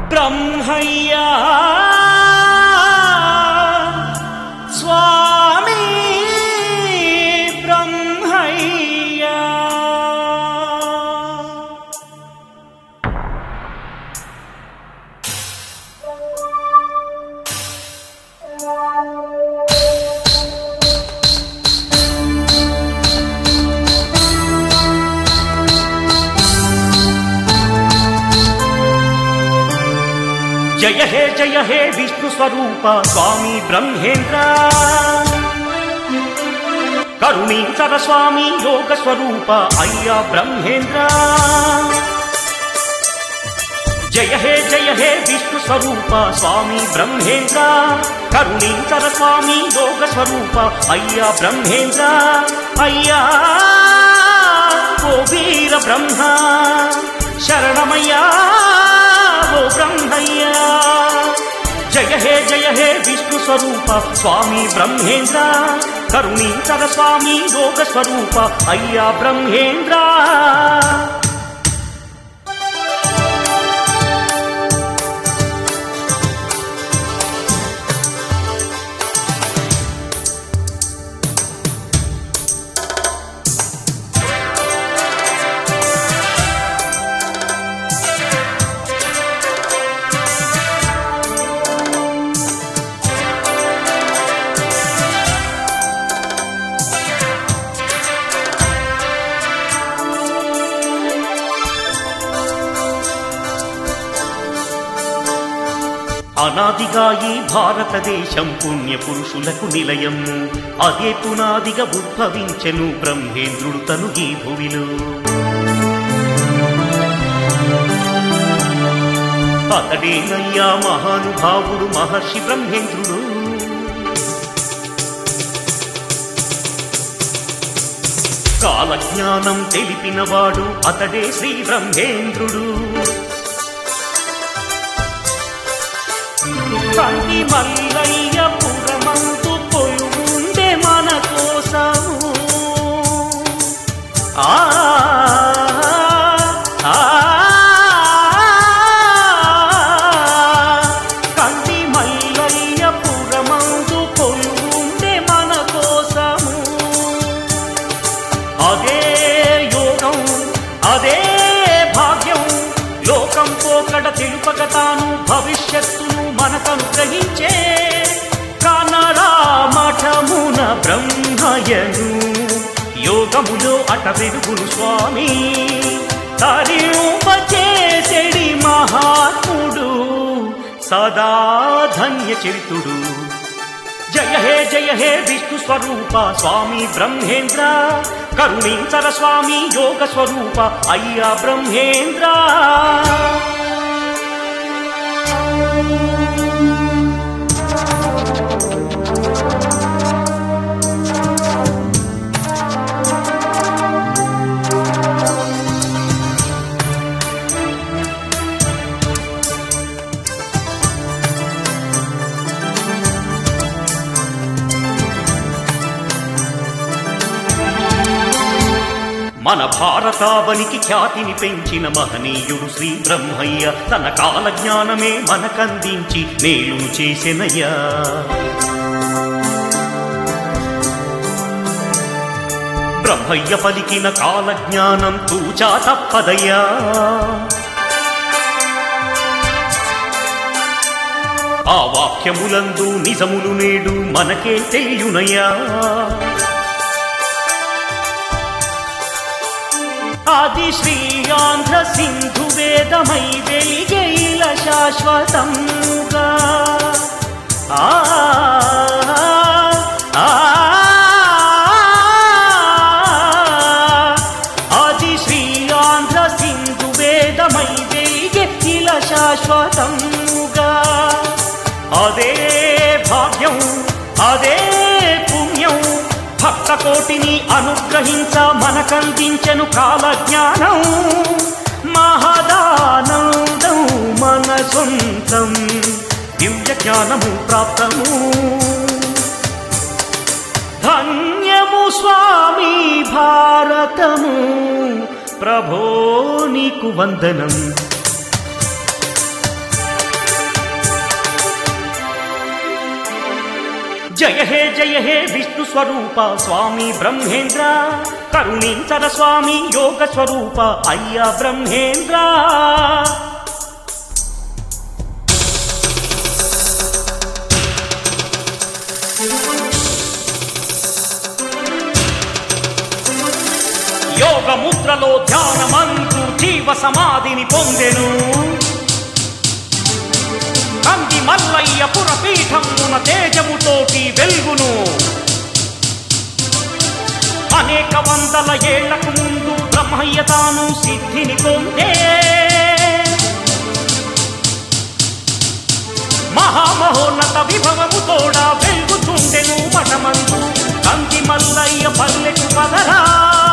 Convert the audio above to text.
బ్రహ్మయ్యా స్వామి బ్రహ్మయ్యా జయ హే జయ హే విష్ణు స్వరూప స్వామి బ్రహ్మేంద్ర కరుణీంచర స్వామి యోగ స్వరూప అయ్యా బ్రహ్మేంద్ర జయ హే జయ హే విష్ణు స్వరూప స్వామి బ్రహ్మేంద్ర కరుణీంచర స్వామి యోగ స్వరూప అయ్యా బ్రహ్మేంద్ర అయ్యా ఓ వీర బ్రహ్మ శరణమయ్యా ఓ బ్రహ్మయ్యా జయ హే జయ హే విష్ణు స్వరూప స్వామి బ్రహ్మేంద్ర కరుణీంచర స్వామి యోగ స్వరూప అయ్యా బ్రహ్మేంద్ర అనాదిగా ఈ భారతదేశం పుణ్య పురుషులకు నిలయం అదే పునాదిగా ఉద్భవించెను బ్రహ్మేంద్రుడు తను ఈ భువిలో అతడేనయ్యా మహానుభావుడు మహర్షి బ్రహ్మేంద్రుడు కాలజ్ఞానం తెలిపినవాడు అతడే శ్రీ బ్రహ్మేంద్రుడు కంటి మల్లయ్య పురమంతు పొలుండే మన కోసము ఆ ఆ, కంటి మల్లయ్య పురమంతు పొలుండే మన కోసము అదే యోగం అదే భాగ్యం లోకం పోకడ తెలుపక తాను భవిష్యత్తును మనకను గ్రహించే కనరా మఠమున బ్రహ్మయను యోగములో అట వెలుగును స్వామి తరింపచేసెడి మహాత్ముడు సదా ధన్య చరితుడు జయ హే జయ హే విష్ణు స్వరూప స్వామి బ్రహ్మేంద్ర కరుణించర స్వామి యోగ స్వరూప అయ్యా బ్రహ్మేంద్ర మన భారతావనికి ఖ్యాతిని పెంచిన మహనీయుడు శ్రీ బ్రహ్మయ్య తన కాల జ్ఞానమే మనకందించి మేలును చేసెనయ్యా బ్రహ్మయ్య పలికిన కాల జ్ఞానం తూచా తప్పదయ్యా ఆ వాక్యములందు నిజములు నేడు మనకే తెలియునయ్యా ఆది శ్రీ ఆంధ్ర సింధు వేదమై వెలిగైల శాశ్వతంగా ఆ ఆ, ఆది శ్రీ ఆంధ్ర సింధు వేదమై వెలిగెల శాశ్వతంగా అదే భాగ్యం అదే పుణ్యం భక్త కోటిని అనుగ్రహించ మనకందించెను కాల జ్ఞానం మహదానందం మన సొంతం దివ్య జ్ఞానము ప్రాప్తము ధన్యము స్వామి భారతము ప్రభో నీకు వందనం జయ హే జయ హే విష్ణు స్వరూప స్వామి బ్రహ్మేంద్ర కరుణించర స్వామి యోగ స్వరూప అయ్యా బ్రహ్మేంద్ర యోగ ముద్రలో ధ్యానమంటూ జీవ సమాధిని పొందెను కంది మల్లయ్య పురపీఠమున తేజముతోటి వెలుగును అనేక వందల ఏళ్లకు ముందు బ్రహ్మయ్య తాను సిద్ధిని పొందే మహామహోన్నత విభవము తోడా వెలుగుతుండెను మఠమందు కంది మల్లయ్య పల్లెకు పదరా